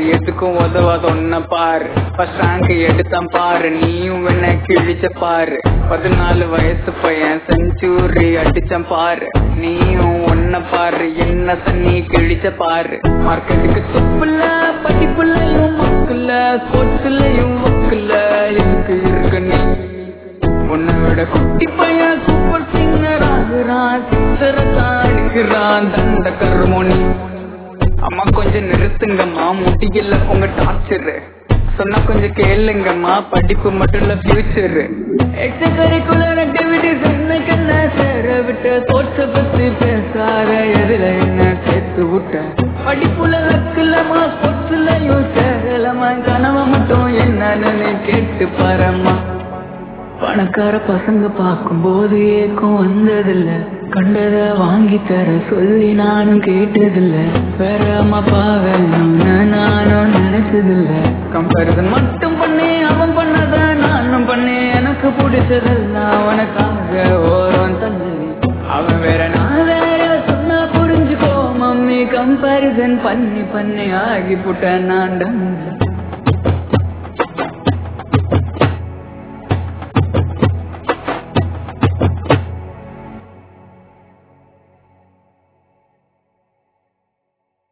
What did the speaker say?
எதுக்கும் உதவாத ஒன்ன பாரு ஃபர்ஸ்ட் ரேங்க் எடுத்தான் பாரு நீயும் என்ன கிழிச்ச பாரு பதினாலு வயசு பையன் செஞ்சுரி அடிச்சான் பாரு நீயும் ஒன்ன பாரு என்ன தண்ணி கிழிச்ச பாரு மார்க்கெட்டுக்கு சொப்புல படிப்புலையும் மக்குல ஸ்போர்ட்ஸ்லயும் மக்குல இருக்கு இருக்கு நீ உன்னை விட குட்டி பையன் சூப்பர் சிங்கர் ஆகுறான் சித்திரத்தான் அடிக்கிறான் தண்ட கருமோனி அம்மா கொஞ்சம் நிறுத்துங்கம்மா முடியல உங்க டார்ச்சர் சொன்னா கொஞ்சம் கேளுங்கம்மா படிப்பு மட்டும் இல்ல ஃபியூச்சர் எக்ஸ்ட்ரா கரிக்குலர் ஆக்டிவிட்டிஸ் என்ன கண்ண சேர விட்டு தோற்ற பத்தி பேசாத எதுல என்ன சேர்த்து விட்ட படிப்புல லக்குலமா ஸ்போர்ட்ஸ்லயும் சேரலமா கனவை மட்டும் என்னன்னு கேட்டு பாரம்மா பணக்கார பசங்க பார்க்கும்போது ஏக்கம் வந்ததில்ல கண்டத வாங்கி தர சொல்லி நானும் கேட்டதில்ல வேற அம்மா பாவன்னு நானும் நினைச்சதில்ல கம்பேரிசன் மட்டும் பண்ணி அவன் பண்ணத நானும் பண்ணி எனக்கு பிடிச்சதெல்லாம் அவனுக்காக ஓரம் தந்து அவன் வேற நான் வேற சொன்னா புரிஞ்சுக்கோ மம்மி கம்பேரிசன் பண்ணி பண்ணி ஆகி புட்ட நான்